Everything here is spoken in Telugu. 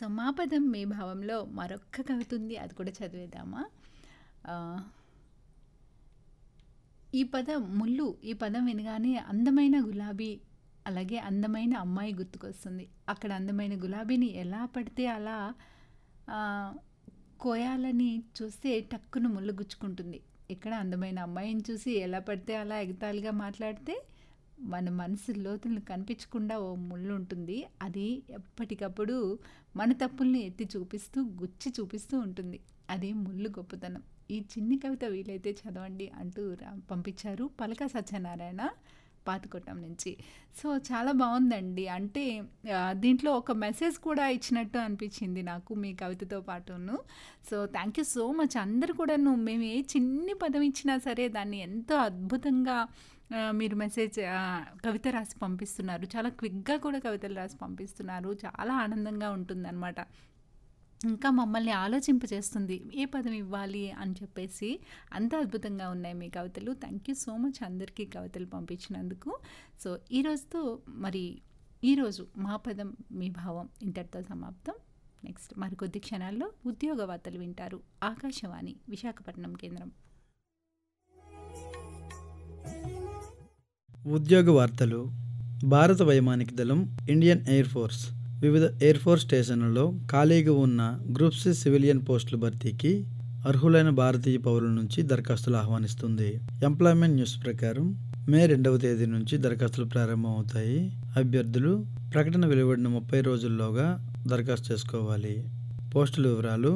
సో మా పదం మీ భావంలో మరొక్క కవిత ఉంది అది కూడా చదివేద్దామా ఆ, ఈ పదం ముళ్ళు ఈ పదం వినగానే అందమైన గులాబీ అలాగే అందమైన అమ్మాయి గుర్తుకొస్తుంది అక్కడ అందమైన గులాబీని ఎలా పడితే అలా ఆ, కోయాలని చూస్తే టక్కున ముళ్ళు గుచ్చుకుంటుంది ఇక్కడ అందమైన అమ్మాయిని చూసి ఎలా పడితే అలా ఎగతాళిగా మాట్లాడితే మన మనసు లోతులను కనిపించకుండా ఓ ముళ్ళు ఉంటుంది అది ఎప్పటికప్పుడు మన తప్పుల్ని ఎత్తి చూపిస్తూ గుచ్చి చూపిస్తూ ఉంటుంది అది ముళ్ళు గొప్పతనం ఈ చిన్ని కవిత వీలైతే చదవండి అంటూ రా- పంపించారు పలక సత్యనారాయణ పాతకొట్టం నుంచి సో చాలా బాగుందండి అంటే ఆ, దీంట్లో ఒక మెసేజ్ కూడా ఇచ్చినట్టు అనిపించింది నాకు మీ కవితతో పాటును so thank you so much అందరు కూడాను మేము ఏ చిన్ని పదం ఇచ్చినా సరే దాన్ని ఎంతో అద్భుతంగా ఆ, మీరు మెసేజ్ ఆ, కవిత రాసి పంపిస్తున్నారు చాలా క్విక్గా కూడా కవితలు రాసి పంపిస్తున్నారు చాలా ఆనందంగా ఉంటుందన్నమాట ఇంకా మమ్మల్ని ఆలోచింపజేస్తుంది ఏ పదం ఇవ్వాలి అని చెప్పేసి అంత అద్భుతంగా ఉన్నాయి మీ కవితలు థ్యాంక్ యూ సో మచ్ అందరికీ కవితలు పంపించినందుకు సో ఈరోజుతో మరి ఈరోజు మా పదం మీ భావం ఇంతటితో సమాప్తం నెక్స్ట్ మరికొద్ది క్షణాల్లో ఉద్యోగ వార్తలు వింటారు ఆకాశవాణి విశాఖపట్నం కేంద్రం ఉద్యోగ వార్తలు భారత వైమానిక దళం ఇండియన్ ఎయిర్ ఫోర్స్ వివిధ ఎయిర్ ఫోర్స్ స్టేషన్లలో ఖాళీగా ఉన్న గ్రూప్ సి సివిలియన్ పోస్టుల భర్తీకి అర్హులైన భారతీయ పౌరుల నుంచి దరఖాస్తులు ఆహ్వానిస్తుంది ఎంప్లాయ్మెంట్ న్యూస్ ప్రకారం మే రెండవ తేదీ నుంచి దరఖాస్తులు ప్రారంభమవుతాయి అభ్యర్థులు ప్రకటన వెలువడిన ముప్పై రోజుల్లోగా దరఖాస్తు చేసుకోవాలి పోస్టుల వివరాలు